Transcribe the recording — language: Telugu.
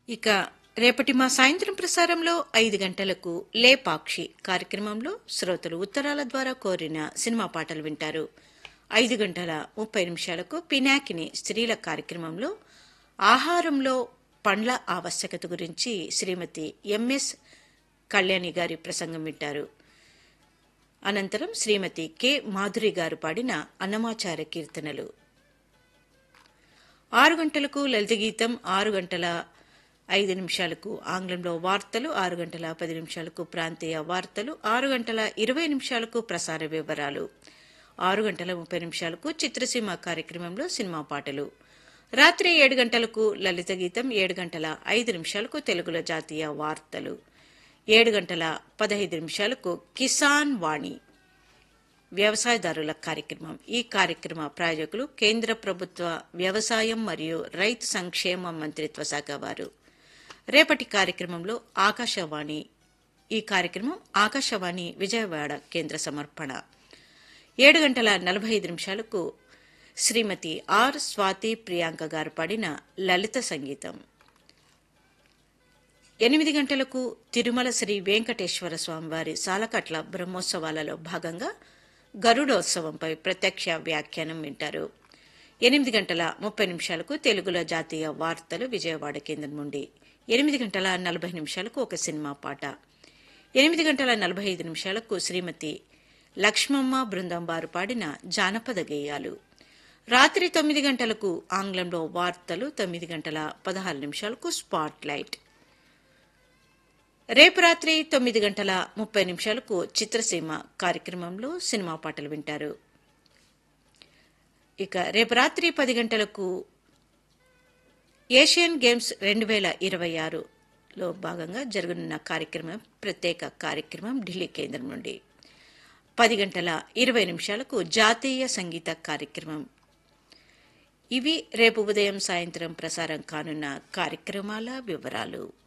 ఇక రేపటి మా సాయంత్రం ప్రసారంలో ఐదు గంటలకు లేపాక్షి కార్యక్రమంలో శ్రోతలు ఉత్తరాల ద్వారా కోరిన సినిమా పాటలు వింటారు ఐదు గంటల ముప్పై నిమిషాలకు పినాకిని స్త్రీల కార్యక్రమంలో ఆహారంలో పండ్ల ఆవశ్యకత గురించి శ్రీమతి ఎంఎస్ కళ్యాణి గారి ప్రసంగం వింటారు అనంతరం శ్రీమతి కె మాధురి గారు పాడిన అన్నమాచార కీర్తనలు ఆరు గంటలకు లలిత గీతం ఆరు గంటల ఐదు నిమిషాలకు ఆంగ్లంలో వార్తలు ఆరు గంటల పది నిమిషాలకు ప్రాంతీయ వార్తలు ఆరు గంటల ఇరవై నిమిషాలకు ప్రసార వివరాలు ఆరు గంటల ముప్పై నిమిషాలకు చిత్రసీమ కార్యక్రమంలో సినిమా పాటలు రాత్రి ఏడు గంటలకు లలిత గీతం ఏడు గంటల ఐదు నిమిషాలకు తెలుగులో జాతీయ వార్తలు ఏడు గంటల పదహైదు నిమిషాలకు కిసాన్ వాణి వ్యవసాయదారుల కార్యక్రమం ఈ కార్యక్రమ ప్రాయోజకులు కేంద్ర ప్రభుత్వ వ్యవసాయం మరియు రైతు సంక్షేమ మంత్రిత్వ శాఖ వారు రేపటి కార్యక్రమంలో ఆకాశవాణి ఈ కార్యక్రమం ఆకాశవాణి విజయవాడ కేంద్ర సమర్పణ ఏడు గంటల నలభై ఐదు నిమిషాలకు శ్రీమతి ఆర్ స్వాతి ప్రియాంక గారు పాడిన లలిత సంగీతం ఎనిమిది గంటలకు తిరుమల శ్రీ వెంకటేశ్వర స్వామివారి సాలకట్ల బ్రహ్మోత్సవాలలో భాగంగా గరుడోత్సవంపై ప్రత్యక్ష వ్యాఖ్యానం వింటారు ఎనిమిది గంటల ముప్పై నిమిషాలకు తెలుగులో జాతీయ వార్తలు విజయవాడ కేంద్రం నుండి ఎనిమిది గంటల నలభై నిమిషాలకు ఒక సినిమా పాట ఎనిమిది గంటల నలభై ఐదు నిమిషాలకు శ్రీమతి లక్ష్మమ్మ బృందం వారు పాడిన జానపద గేయాలు రాత్రి తొమ్మిది గంటలకు ఆంగ్లంలో వార్తలు తొమ్మిది గంటల పదహారు నిమిషాలకు స్పాట్ లైట్ రేపు రాత్రి తొమ్మిది గంటల ముప్పై నిమిషాలకు చిత్రసీమ కార్యక్రమంలో సినిమా పాటలు వింటారు ఇక రేపు రాత్రి పది గంటలకు ఏషియన్ గేమ్స్ రెండు వేల ఇరవై ఆరులో భాగంగా జరగనున్న కార్యక్రమం ప్రత్యేక కార్యక్రమం ఢిల్లీ కేంద్రం నుండి పది గంటల ఇరవై నిమిషాలకు జాతీయ సంగీత కార్యక్రమం ఇవి రేపు ఉదయం సాయంత్రం ప్రసారం కానున్న కార్యక్రమాల వివరాలు